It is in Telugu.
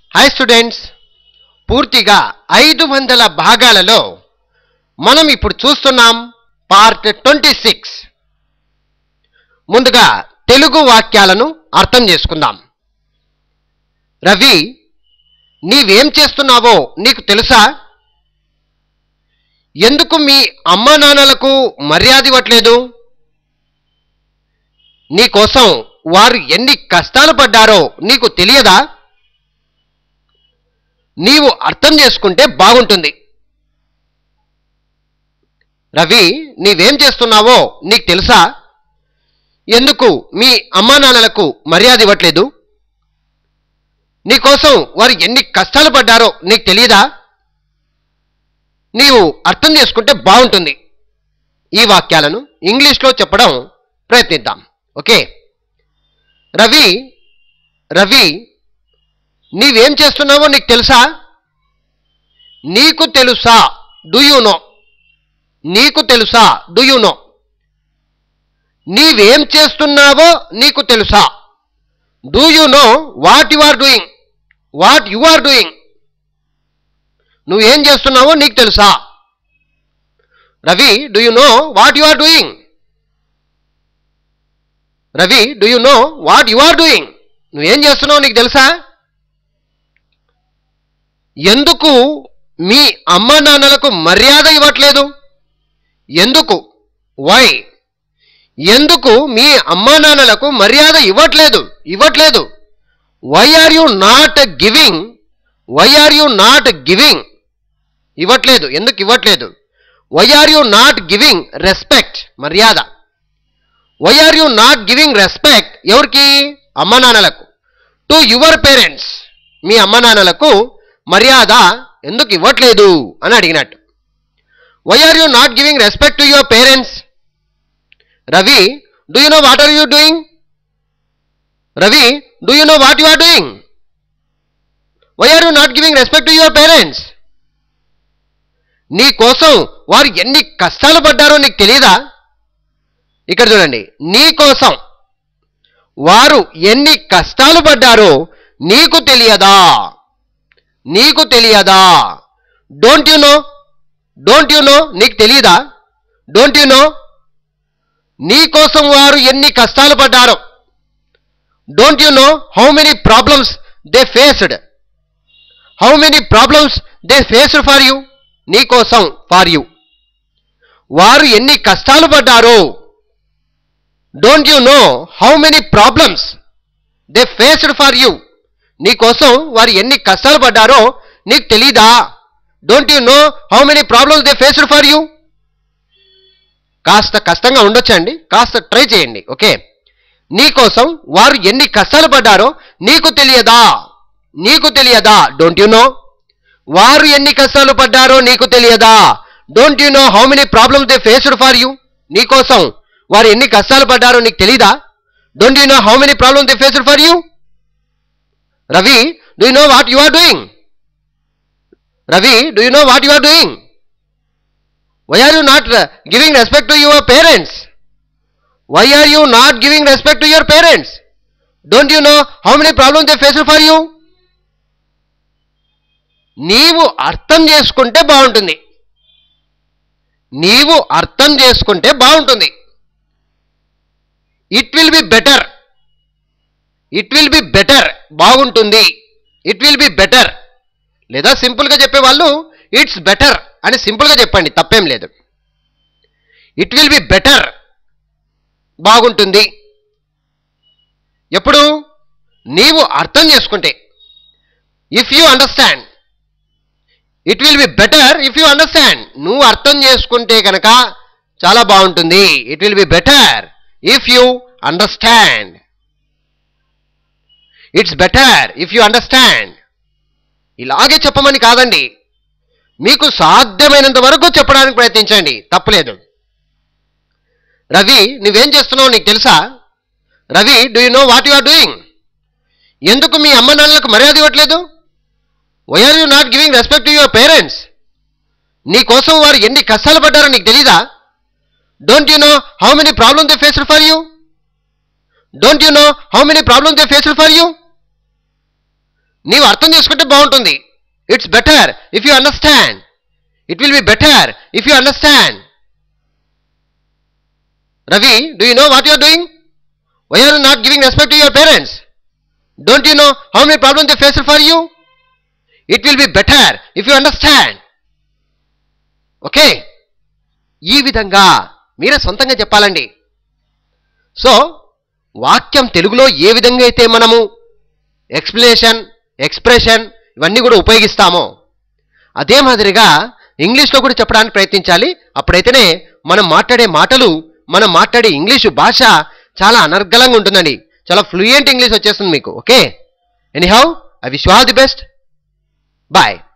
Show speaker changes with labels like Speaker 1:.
Speaker 1: హాయ్ స్టూడెంట్స్ పూర్తిగా ఐదు వందల భాగాలలో మనం ఇప్పుడు చూస్తున్నాం పార్ట్ ట్వంటీ సిక్స్ ముందుగా తెలుగు వాక్యాలను అర్థం చేసుకుందాం రవి నీవేం చేస్తున్నావో నీకు తెలుసా ఎందుకు మీ అమ్మా నాన్నలకు మర్యాద ఇవ్వట్లేదు నీకోసం వారు ఎన్ని కష్టాలు పడ్డారో నీకు తెలియదా నీవు అర్థం చేసుకుంటే బాగుంటుంది రవి నీవేం చేస్తున్నావో నీకు తెలుసా ఎందుకు మీ అమ్మా నాన్నలకు మర్యాద ఇవ్వట్లేదు నీకోసం వారు ఎన్ని కష్టాలు పడ్డారో నీకు తెలియదా నీవు అర్థం చేసుకుంటే బాగుంటుంది ఈ వాక్యాలను ఇంగ్లీష్లో చెప్పడం ప్రయత్నిద్దాం ఓకే రవి రవి నీవేం చేస్తున్నావో నీకు తెలుసా నీకు తెలుసా డూ యూ నో నీకు తెలుసా డూ యూ నో నీవేం చేస్తున్నావో నీకు తెలుసా do you know what you are doing what you are doing నువ్వేం చేస్తున్నావో నీకు తెలుసా Ravi do you know what you are doing Ravi do you know what you are doing నువ్వేం చేస్తున్నావు నీకు తెలుసా ఎందుకు మీ అమ్మ నాన్నలకు మర్యాద ఇవ్వట్లేదు ఎందుకు వై ఎందుకు మీ అమ్మా నాన్నలకు మర్యాద ఇవ్వట్లేదు ఇవ్వట్లేదు why are you not giving why are you not giving ఇవ్వట్లేదు ఎందుకు ఇవ్వట్లేదు why are you not giving respect మర్యాద why are you not giving respect ఎవరికి అమ్మ నాన్నలకు టు యువర్ పేరెంట్స్ మీ అమ్మ నాన్నలకు మర్యాద ఎందుకు ఇవ్వట్లేదు అని అడిగినట్టు why are you not giving respect to your parents Ravi do you know what are you doing Ravi do you know what you are doing why are you not giving respect to your parents నీ కోసం వారు ఎన్ని కష్టాలు పడ్డారో నీకు తెలియదా ఇక్కడ చూడండి నీ కోసం వారు ఎన్ని కష్టాలు పడ్డారో నీకు తెలియదా నీకు తెలియదా don't you know don't you know నీకు తెలియదా డోంట్ యు నో నీ కోసం వారు ఎన్ని కష్టాలు పడ్డారో don't you know how many problems they faced how many problems they faced for you నీ కోసం ఫార్ యూ వారు ఎన్ని కష్టాలు పడ్డారో don't you know how many problems they faced for you నీ కోసం వారు ఎన్ని కష్టాలు పడ్డారో నీకు తెలీదా don't you know how many problems they faced for you కాస్త కష్టంగా ఉండొచ్చండి కాస్త ట్రై చేయండి ఓకే నీ కోసం వారు ఎన్ని కష్టాలు పడ్డారో నీకు తెలియదా నీకు తెలియదా డోంట్ యు నో వారు ఎన్ని కష్టాలు పడ్డారో నీకు తెలియదా don't you know how many problems they faced for you నీ కోసం వారు ఎన్ని కష్టాలు పడ్డారో నీకు తెలీదా don't you know how many problems they faced for you Ravi do you know what you are doing Ravi do you know what you are doing why are you not giving respect to your parents why are you not giving respect to your parents don't you know how many problems they face for you నీవు అర్థం చేసుకుంటే బాగుంటుంది నీవు అర్థం చేసుకుంటే బాగుంటుంది it will be better it will be better బాగుంటుంది ఇట్ విల్ బి బెటర్ లేదా సింపుల్గా చెప్పే వాళ్ళు ఇట్స్ బెటర్ అని సింపుల్గా చెప్పండి తప్పేం లేదు ఇట్ విల్ బి బెటర్ బాగుంటుంది ఎప్పుడు నీవు అర్థం చేసుకుంటే if you understand it will be better if you understand నువ్వు అర్థం చేసుకుంటే కనుక చాలా బాగుంటుంది it will be better if you understand it's better if you understand ఇలాగే చెప్పమని కాదండి మీకు సాధ్యమైనంత వరకు చెప్పడానికి ప్రయత్నించండి తప్పులేదు రవి నువ్వేం చేస్తున్నావు నీకు తెలుసా Ravi do you know what you are doing ఎందుకు మీ అమ్మ నాన్నలకు మర్యాద ఇవ్వట్లేదు why are you not giving respect to your parents నీ కోసం వారు ఎన్ని కష్టాలు పడ్డారో నీకు తెలీదా don't you know how many problems they faced for you don't you know how many problems they faced for you నీవు అర్థం చేసుకుంటే బాగుంటుంది it's better if you understand it will be better if you understand Ravi do you know what you are doing why are not giving respect to your parents don't you know how many problems they face for you it will be better if you understand okay ఈ విధంగా మీరే సొంతంగా చెప్పాలండి సో వాక్యం తెలుగులో ఏ విధంగా అయితే మనము ఎక్స్ప్లెనేషన్ ఎక్స్ప్రెషన్ ఇవన్నీ కూడా ఉపయోగిస్తామో అదే మాదిరిగా ఇంగ్లీష్లో కూడా చెప్పడానికి ప్రయత్నించాలి అప్పుడైతేనే మనం మాట్లాడే మాటలు మనం మాట్లాడే ఇంగ్లీషు భాష చాలా అనర్గళంగా ఉంటుందండి చాలా ఫ్లూయెంట్ ఇంగ్లీష్ వచ్చేస్తుంది మీకు okay anyhow I wish all the best bye